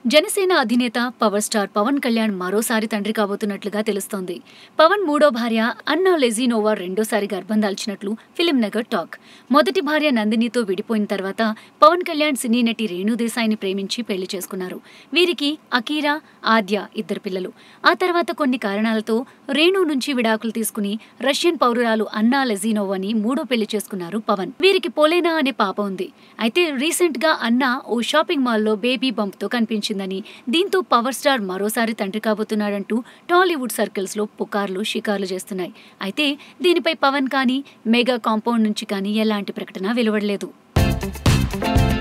జనసేన అధినేత power star Pawan Kalyan మరోసారి తండ్రి కాబోతున్నట్లుగా తెలుస్తోంది పవన్ మూడో భార్య అన్నా లెజినోవా రెండోసారి గర్భం దాల్చినట్లు ఫిలిం నగర్ టాక్ మొదటి భార్య నందినితో విడిపోయిన తర్వాత పవన్ కళ్యాణ్ సినీ నటి రేణు దేశాయిని ప్రేమించి పెళ్లి చేసుకున్నారు వీరికి అకీరా ఆద్య ఇద్దరు పిల్లలు ఆ తర్వాత కొన్ని కారణాలతో రేణు నుంచి విడాకులు తీసుకుని రష్యన్ పౌరురాలు అన్నా లెజినోవాని మూడో పెళ్లి చేసుకున్నారు పవన్ వీరికి పోలేనా అనే పాప ఉంది అయితే రీసెంట్ గా అన్నా ఓ షాపింగ్ మాల్లో బేబీ బంప్ తో కనిపించిందని దీంతో పవర్ స్టార్ మరోసారి తండ్రి కాబోతున్నాడంటూ టాలీవుడ్ సర్కిల్స్ లో పుకార్లు షికార్లు చేస్తున్నాయి అయితే దీనిపై పవన్ కానీ మెగా కాంపౌండ్ నుంచి కానీ ఎలాంటి ప్రకటన వెలువడలేదు